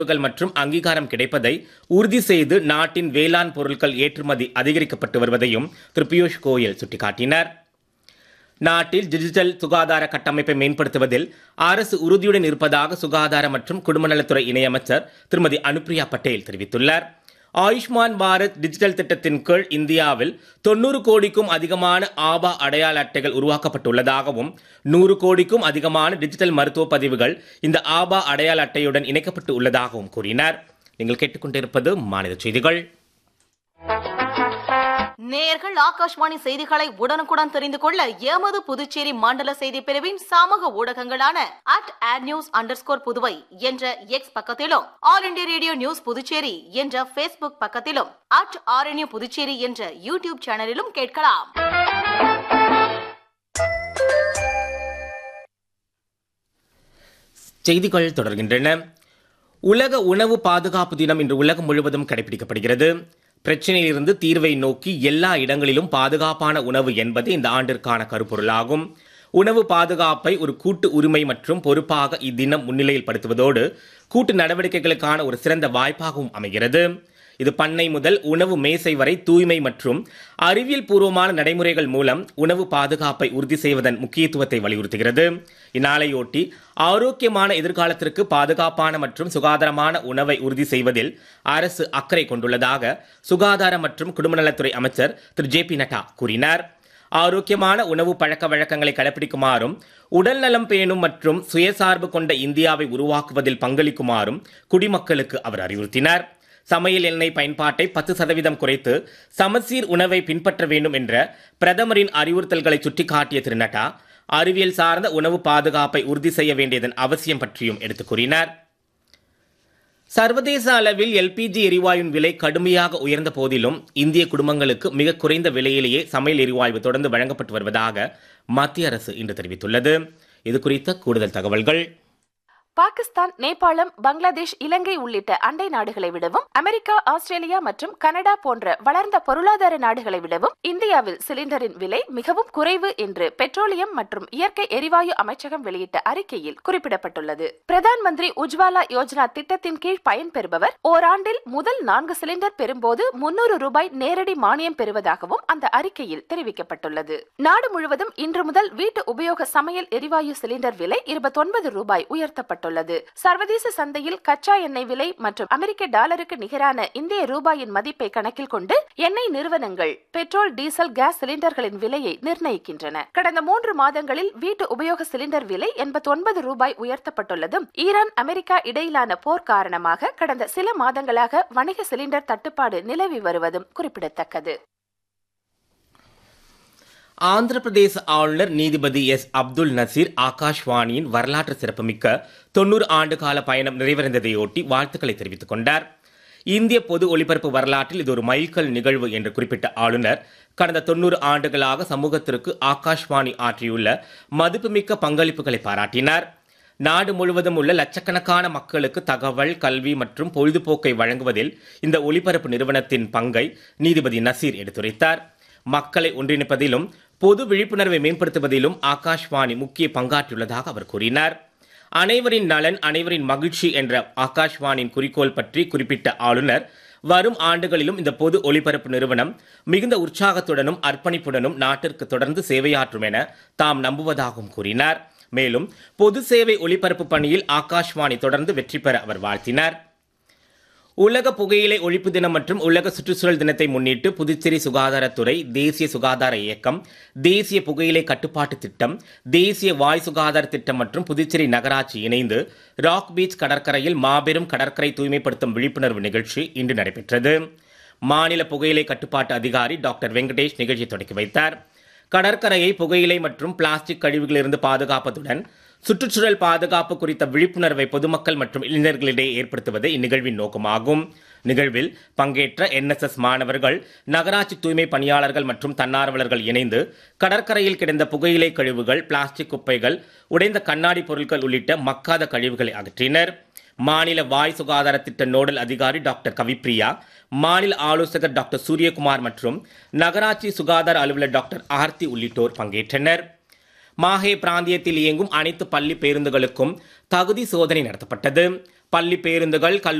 பொருட்கள் மற்றும் அங்கீகாரம் கிடைப்பதை உறுதி செய்து நாட்டின் வேளாண் பொருட்கள் ஏற்றுமதி அதிகரிக்கப்பட்டு வருவதையும் திரு பியூஷ் கோயல் சுட்டிக்காட்டினார் நாட்டில் டிஜிட்டல் சுகாதார கட்டமைப்பை மேம்படுத்துவதில் அரசு உறுதியுடன் இருப்பதாக சுகாதார மற்றும் குடும்பநலத்துறை இணையமைச்சர் திருமதி அனுப்ரியா பட்டேல் தெரிவித்துள்ளார் ஆயுஷ்மான் பாரத் டிஜிட்டல் திட்டத்தின் கீழ் இந்தியாவில் தொண்ணூறு கோடிக்கும் அதிகமான ஆபா அடையாள அட்டைகள் உருவாக்கப்பட்டுள்ளதாகவும் நூறு கோடிக்கும் அதிகமான டிஜிட்டல் மருத்துவ பதிவுகள் இந்த ஆபா அடையாள அட்டையுடன் இணைக்கப்பட்டு உள்ளதாகவும் கூறினார் நீங்கள் கேட்டுக்கொண்டிருப்பது மாநில செய்திகள் நேயர்கள் ஆகாஷ்வாணி செய்திகளை உடனுக்குடன் தெரிந்து கொள்ள எமது புதுச்சேரி மண்டல செய்தி பிரிவின் சமூக ஊடகங்களான அட் ஆட் நியூஸ் அண்டர்ஸ்கோர் புதுவை என்ற எக்ஸ் பக்கத்திலும் All India Radio News Puducherry என்ற ஃபேஸ்புக் பக்கத்திலும் அட் ஆர்என்யூ புதுச்சேரி என்ற யூடியூப் சேனலிலும் கேட்கலாம் செய்திகள் தொடர்கின்றன உலக உணவு பாதுகாப்பு தினம் இன்று உலகம் முழுவதும் கடைபிடிக்கப்படுகிறது பிரச்சனையிலிருந்து தீர்வை நோக்கி எல்லா இடங்களிலும் பாதுகாப்பான உணவு என்பது இந்த ஆண்டிற்கான கருப்பொருளாகும் உணவு பாதுகாப்பை ஒரு கூட்டு உரிமை மற்றும் பொறுப்பாக இத்தினம் முன்னிலையில் படுத்துவதோடு கூட்டு நடவடிக்கைகளுக்கான ஒரு சிறந்த வாய்ப்பாகவும் அமைகிறது இது பண்ணை முதல் உணவு மேசை வரை தூய்மை மற்றும் அறிவியல் பூர்வமான நடைமுறைகள் மூலம் உணவு பாதுகாப்பை உறுதி செய்வதன் முக்கியத்துவத்தை வலியுறுத்துகிறது இந்நாளையொட்டி ஆரோக்கியமான எதிர்காலத்திற்கு பாதுகாப்பான மற்றும் சுகாதாரமான உணவை உறுதி செய்வதில் அரசு அக்கறை கொண்டுள்ளதாக சுகாதார மற்றும் குடும்பநலத்துறை அமைச்சர் திரு ஜே பி நட்டா கூறினார் ஆரோக்கியமான உணவு பழக்க வழக்கங்களை கடைபிடிக்குமாறும் உடல் நலம் பேணும் மற்றும் சுயசார்பு கொண்ட இந்தியாவை உருவாக்குவதில் பங்களிக்குமாறும் குடிமக்களுக்கு அவர் அறிவுறுத்தினார் சமையல் எண்ணெய் பயன்பாட்டை பத்து சதவீதம் குறைத்து சமசீர் உணவை பின்பற்ற வேண்டும் என்ற பிரதமரின் அறிவுறுத்தல்களை சுட்டிக்காட்டிய திரு நட்டா அறிவியல் சார்ந்த உணவு பாதுகாப்பை உறுதி செய்ய வேண்டியதன் அவசியம் பற்றியும் எடுத்துக் கூறினார் சர்வதேச அளவில் எல்பிஜி எரிவாயுவின் விலை கடுமையாக உயர்ந்த போதிலும் இந்திய குடும்பங்களுக்கு மிக குறைந்த விலையிலேயே சமையல் எரிவாயு தொடர்ந்து வழங்கப்பட்டு வருவதாக மத்திய அரசு இன்று தெரிவித்துள்ளது இது குறித்த கூடுதல் தகவல்கள் பாகிஸ்தான் நேபாளம் பங்களாதேஷ் இலங்கை உள்ளிட்ட அண்டை நாடுகளை விடவும் அமெரிக்கா ஆஸ்திரேலியா மற்றும் கனடா போன்ற வளர்ந்த பொருளாதார நாடுகளை விடவும் இந்தியாவில் சிலிண்டரின் விலை மிகவும் குறைவு என்று பெட்ரோலியம் மற்றும் இயற்கை எரிவாயு அமைச்சகம் வெளியிட்ட அறிக்கையில் குறிப்பிடப்பட்டுள்ளது பிரதான் மந்திரி உஜ்வாலா யோஜனா திட்டத்தின் கீழ் பயன்பெறுபவர் ஓராண்டில் முதல் நான்கு சிலிண்டர் பெறும்போது முன்னூறு ரூபாய் நேரடி மானியம் பெறுவதாகவும் அந்த அறிக்கையில் தெரிவிக்கப்பட்டுள்ளது நாடு முழுவதும் இன்று முதல் வீட்டு உபயோக சமையல் எரிவாயு சிலிண்டர் விலை இருபத்தொன்பது ரூபாய் உயர்த்தப்பட்டுள்ளது உள்ளது சர்வதேச சந்தையில் கச்சா எண்ணெய் விலை மற்றும் அமெரிக்க டாலருக்கு நிகரான இந்திய ரூபாயின் மதிப்பை கணக்கில் கொண்டு எண்ணெய் நிறுவனங்கள் பெட்ரோல் டீசல் கேஸ் சிலிண்டர்களின் விலையை நிர்ணயிக்கின்றன கடந்த மூன்று மாதங்களில் வீட்டு உபயோக சிலிண்டர் விலை எண்பத்தி ரூபாய் உயர்த்தப்பட்டுள்ளதும் ஈரான் அமெரிக்கா இடையிலான போர் காரணமாக கடந்த சில மாதங்களாக வணிக சிலிண்டர் தட்டுப்பாடு நிலவி வருவதும் குறிப்பிடத்தக்கது ஆந்திர பிரதேச ஆளுநர் நீதிபதி எஸ் அப்துல் நசீர் ஆகாஷ்வாணியின் வரலாற்று சிறப்புமிக்க தொன்னூறு ஆண்டு கால பயணம் நிறைவடைந்ததையொட்டி வாழ்த்துக்களை தெரிவித்துக் கொண்டார் இந்திய பொது ஒலிபரப்பு வரலாற்றில் இது ஒரு மைல்கல் நிகழ்வு என்று குறிப்பிட்ட ஆளுநர் கடந்த தொன்னூறு ஆண்டுகளாக சமூகத்திற்கு ஆகாஷ்வாணி ஆற்றியுள்ள மதிப்புமிக்க பங்களிப்புகளை பாராட்டினார் நாடு முழுவதும் உள்ள லட்சக்கணக்கான மக்களுக்கு தகவல் கல்வி மற்றும் பொழுதுபோக்கை வழங்குவதில் இந்த ஒலிபரப்பு நிறுவனத்தின் பங்கை நீதிபதி நசீர் எடுத்துரைத்தார் மக்களை ஒன்றிணைப்பதிலும் பொது விழிப்புணர்வை மேம்படுத்துவதிலும் ஆகாஷ்வாணி முக்கிய பங்காற்றியுள்ளதாக அவர் கூறினார் அனைவரின் நலன் அனைவரின் மகிழ்ச்சி என்ற ஆகாஷ்வாணியின் குறிக்கோள் பற்றி குறிப்பிட்ட ஆளுநர் வரும் ஆண்டுகளிலும் இந்த பொது ஒலிபரப்பு நிறுவனம் மிகுந்த உற்சாகத்துடனும் அர்ப்பணிப்புடனும் நாட்டிற்கு தொடர்ந்து சேவையாற்றும் என தாம் நம்புவதாகவும் கூறினார் மேலும் பொது சேவை ஒலிபரப்பு பணியில் ஆகாஷ்வாணி தொடர்ந்து வெற்றி பெற அவர் வாழ்த்தினார் உலக புகையிலை ஒழிப்பு தினம் மற்றும் உலக சுற்றுச்சூழல் தினத்தை முன்னிட்டு புதுச்சேரி சுகாதாரத்துறை தேசிய சுகாதார இயக்கம் தேசிய புகையிலை கட்டுப்பாட்டு திட்டம் தேசிய வாய் சுகாதார திட்டம் மற்றும் புதுச்சேரி நகராட்சி இணைந்து ராக் பீச் கடற்கரையில் மாபெரும் கடற்கரை தூய்மைப்படுத்தும் விழிப்புணர்வு நிகழ்ச்சி இன்று நடைபெற்றது மாநில புகையிலை கட்டுப்பாட்டு அதிகாரி டாக்டர் வெங்கடேஷ் நிகழ்ச்சி தொடக்கி வைத்தார் கடற்கரையை புகையிலை மற்றும் பிளாஸ்டிக் கழிவுகளிலிருந்து பாதுகாப்பதுடன் சுற்றுச்சூழல் பாதுகாப்பு குறித்த விழிப்புணர்வை பொதுமக்கள் மற்றும் இளைஞர்களிடையே ஏற்படுத்துவது இந்நிகழ்வின் நோக்கமாகும் நிகழ்வில் பங்கேற்ற என்எஸ்எஸ் மாணவர்கள் நகராட்சி தூய்மை பணியாளர்கள் மற்றும் தன்னார்வலர்கள் இணைந்து கடற்கரையில் கிடந்த புகையிலை கழிவுகள் பிளாஸ்டிக் குப்பைகள் உடைந்த கண்ணாடி பொருட்கள் உள்ளிட்ட மக்காத கழிவுகளை அகற்றினர் மாநில வாய் சுகாதார திட்ட நோடல் அதிகாரி டாக்டர் கவிப்ரியா மாநில ஆலோசகர் டாக்டர் சூரியகுமார் மற்றும் நகராட்சி சுகாதார அலுவலர் டாக்டர் ஆர்த்தி உள்ளிட்டோர் பங்கேற்றனர் மாஹே பிராந்தியத்தில் இயங்கும் அனைத்து பள்ளி பேருந்துகளுக்கும் தகுதி சோதனை நடத்தப்பட்டது பள்ளி பேருந்துகள்